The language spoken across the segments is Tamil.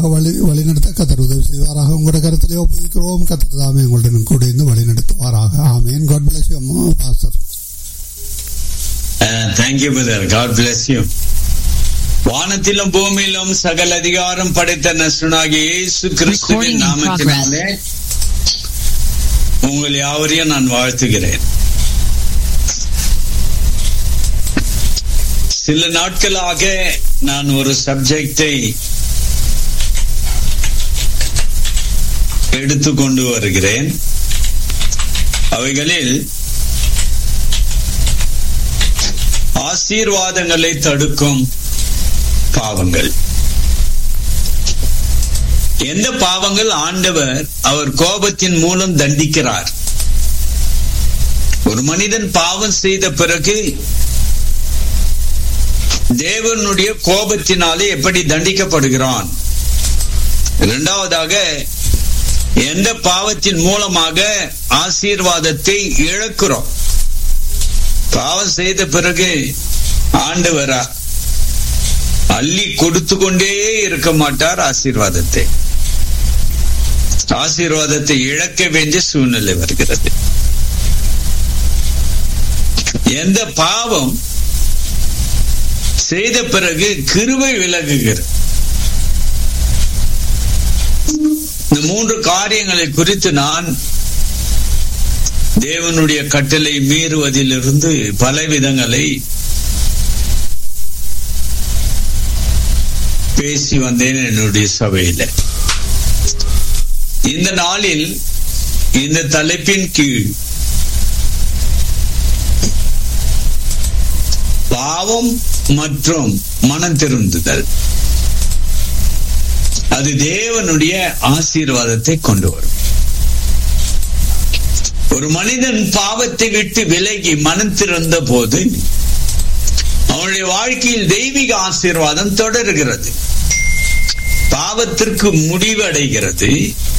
வழி வழிநடத்த கத்தர் உதவி செய்வாராக உங்களுடைய கருத்திலே ஒப்புவிக்கிறோம் கத்தர் தாமே உங்களுடன் கூட இருந்து வழிநடத்துவாராக ஆமேன் காட் பிளஸ் யூ அம்மா pastor thank you brother God bless you வானத்திலும் பூமியிலும் சகல அதிகாரம் படைத்த நசுனாகிய இயேசு Recording கிறிஸ்துவின் in நாமத்தினாலே உங்கள் யாவரையும் நான் வாழ்த்துகிறேன் சில நாட்களாக நான் ஒரு சப்ஜெக்டை எடுத்துக்கொண்டு வருகிறேன் அவைகளில் ஆசீர்வாதங்களை தடுக்கும் பாவங்கள் எந்த பாவங்கள் ஆண்டவர் அவர் கோபத்தின் மூலம் தண்டிக்கிறார் ஒரு மனிதன் பாவம் செய்த பிறகு தேவனுடைய கோபத்தினாலே எப்படி தண்டிக்கப்படுகிறான் இரண்டாவதாக எந்த பாவத்தின் மூலமாக ஆசீர்வாதத்தை இழக்கிறோம் பாவம் செய்த பிறகு ஆண்டவரா அள்ளி கொடுத்து கொண்டே இருக்க மாட்டார் ஆசீர்வாதத்தை ஆசீர்வாதத்தை இழக்க வேண்டிய சூழ்நிலை வருகிறது எந்த பாவம் செய்த பிறகு கிருபை விலகுகிறது இந்த மூன்று காரியங்களை குறித்து நான் தேவனுடைய கட்டளை மீறுவதிலிருந்து பல விதங்களை பேசி வந்தேன் என்னுடைய சபையில இந்த நாளில் இந்த தலைப்பின் கீழ் பாவம் மற்றும் மனம் திருந்துதல் அது தேவனுடைய ஆசீர்வாதத்தை கொண்டு வரும் ஒரு மனிதன் பாவத்தை விட்டு விலகி மனம் திறந்த போது அவனுடைய வாழ்க்கையில் தெய்வீக ஆசீர்வாதம் தொடர்கிறது பாவத்திற்கு முடிவடைகிறது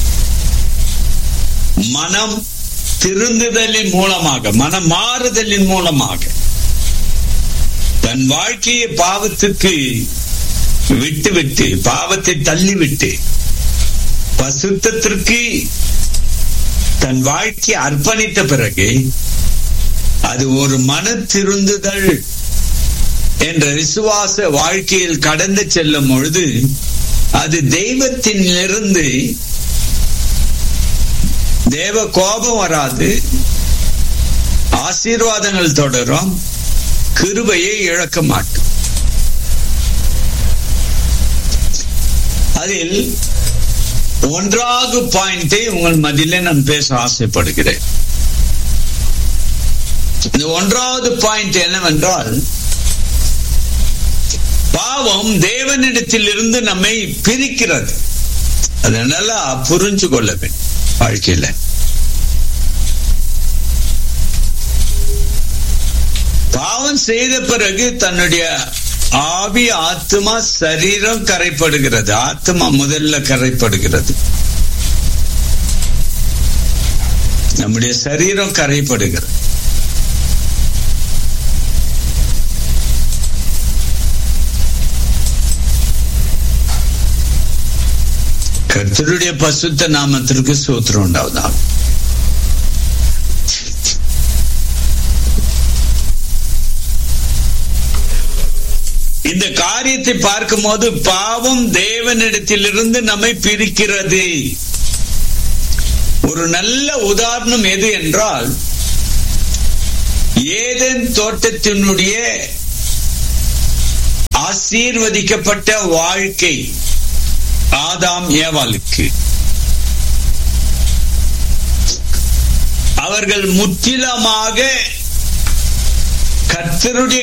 மனம் திருந்துதலின் மூலமாக மனம் மாறுதலின் மூலமாக தன் வாழ்க்கையை பாவத்துக்கு விட்டு விட்டு பாவத்தை தள்ளிவிட்டு பசுத்தத்திற்கு தன் வாழ்க்கையை அர்ப்பணித்த பிறகு அது ஒரு மன திருந்துதல் என்ற விசுவாச வாழ்க்கையில் கடந்து செல்லும் பொழுது அது தெய்வத்திலிருந்து தேவ கோபம் வராது ஆசீர்வாதங்கள் தொடரும் கிருபையை இழக்க மாட்டோம் அதில் ஒன்றாவது பாயிண்டை உங்கள் மதியில நான் பேச ஆசைப்படுகிறேன் இந்த ஒன்றாவது பாயிண்ட் என்னவென்றால் பாவம் தேவனிடத்தில் இருந்து நம்மை பிரிக்கிறது அதை நல்லா புரிஞ்சு கொள்ள வேண்டும் வாழ்க்கையில பாவம் செய்த பிறகு தன்னுடைய ஆவி ஆத்மா சரீரம் கரைப்படுகிறது ஆத்மா முதல்ல கரைப்படுகிறது நம்முடைய சரீரம் கரைப்படுகிறது கர்த்தருடைய பசுத்த நாமத்திற்கு சூத்திரம் உண்டாவதாக இந்த காரியத்தை பார்க்கும்போது பாவம் தேவனிடத்திலிருந்து நம்மை பிரிக்கிறது ஒரு நல்ல உதாரணம் எது என்றால் ஏதன் தோட்டத்தினுடைய ஆசீர்வதிக்கப்பட்ட வாழ்க்கை ஆதாம் ஏவாளுக்கு அவர்கள் முற்றிலுமாக கர்த்தருடைய